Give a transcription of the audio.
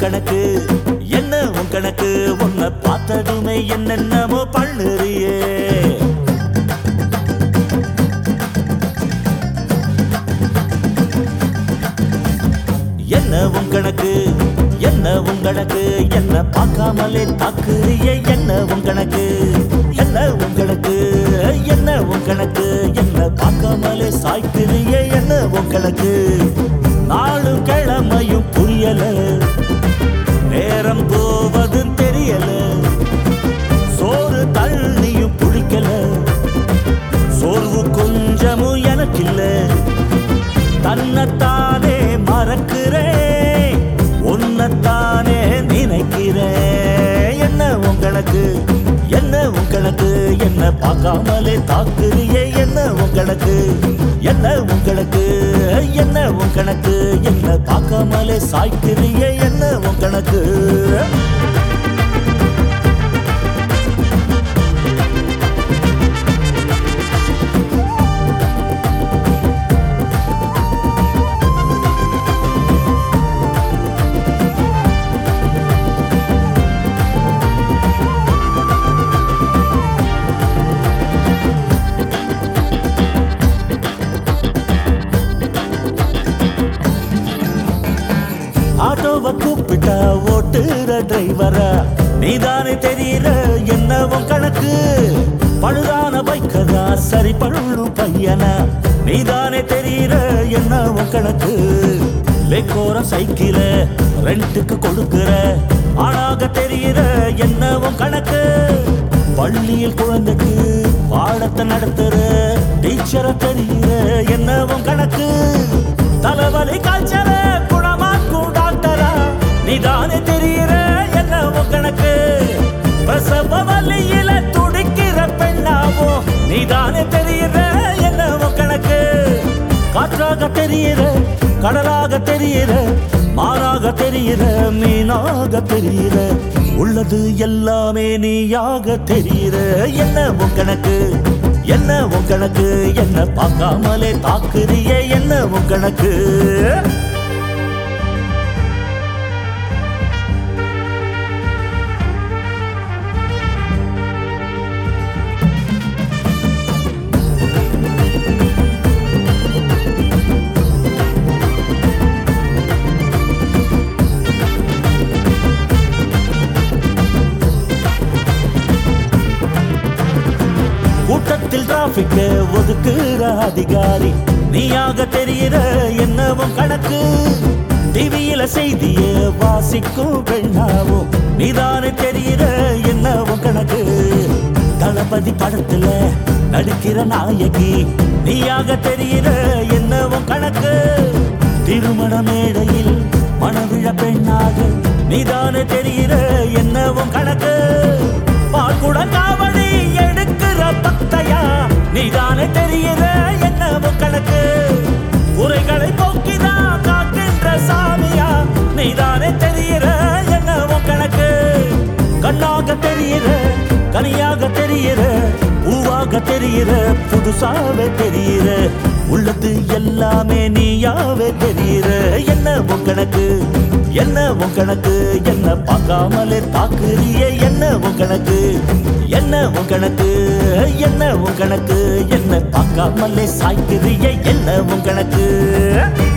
கணக்கு என்ன உன் கணக்கு உன்னை பார்த்ததுமே என்னென்னமோ பண்ணுறியே என்ன உன் கணக்கு என்ன உன் கணக்கு என்ன பார்க்காமலே தாக்குறியே என்ன உன் கணக்கு என்ன உன் கணக்கு என்ன உன் கணக்கு என்ன பார்க்காமலே சாய்க்கிறியே என்ன உன் கணக்கு நாலு கிழமையும் புரியல நேரம் போவதும் தெரியல சோறு தள்ளியும் புளிக்கல சோர்வு கொஞ்சமும் எனக்கில்லை தன்னைத்தானே மறக்கிறேன் உன்னைத்தானே நினைக்கிறேன் என்ன உங்களுக்கு என்ன உங்களுக்கு என்ன பார்க்காமலே தாக்குறியே என்ன உங்களுக்கு என்ன உங்களுக்கு என்ன உன் கணக்கு என்ன பார்க்காமலே சாய்க்கிறியே என்ன உன் கணக்கு ஆட்டோவை கூப்பிட்டா ஓட்டுற டிரைவரா நீதானே தெரியற என்ன உன் கணக்கு பழுதான பைக்கதா சரி பழு பையனா நீதானே தெரியற என்ன உன் கணக்கு லேக்கோர சைக்கிள ரெண்டுக்கு கொடுக்கிற ஆளாக தெரியற என்ன உன் கணக்கு பள்ளியில் குழந்தைக்கு பாடத்தை நடத்துற டீச்சரை தெரியுற என்ன உன் கணக்கு தலைவலி காய்ச்சல குணமாக்கும் டாக்டரா நீதானே தெரியுற என்ன உன் கணக்கு பிரசவ வலியில துடிக்கிற பெண்ணாவோ நீதானே தெரியுற என்ன உன் கணக்கு காற்றாக தெரியுற கடலாக தெரியுற மாறாக தெரியுற மீனாக தெரியுற உள்ளது எல்லாமே நீயாக தெரியுற என்ன உன் கணக்கு என்ன உன் கணக்கு என்ன பார்க்காமலே தாக்குறியே என்ன உன் கணக்கு கூட்டத்தில் டிராபிக்க ஒதுக்குற அதிகாரி நீயாக தெரியுற என்னவும் கணக்கு டிவியில செய்திய வாசிக்கும் பெண்ணாவும் நீதானே தெரியுற என்னவும் கணக்கு தளபதி படத்துல நடிக்கிற நாயகி நீயாக தெரியுற என்னவும் கணக்கு திருமண மேடையில் மணவிழ பெண்ணாக நீதானே தெரியுற என்னவும் கணக்கு பால்குட காவடி எடுக்கிற பக்தையா நீதானே தெரியுற என்னவும் கணக்கு குறைகளை போக்கிதான் காக்கின்ற சாமியா நீதானே தெரியுற என்னவும் கணக்கு கண்ணாக தெரியுற கனியாக தெரியுற பூவாக தெரியுற புதுசாவே தெரியுற உள்ளது எல்லாமே நீயாவே தெரியுற என்ன உன் கணக்கு என்ன உன் கணக்கு என்ன பார்க்காமலே தாக்குறியே என்ன உன் கணக்கு என்ன உன் கணக்கு என்ன உன் கணக்கு என்ன பார்க்காமலே சாய்க்கிறியே என்ன உன் கணக்கு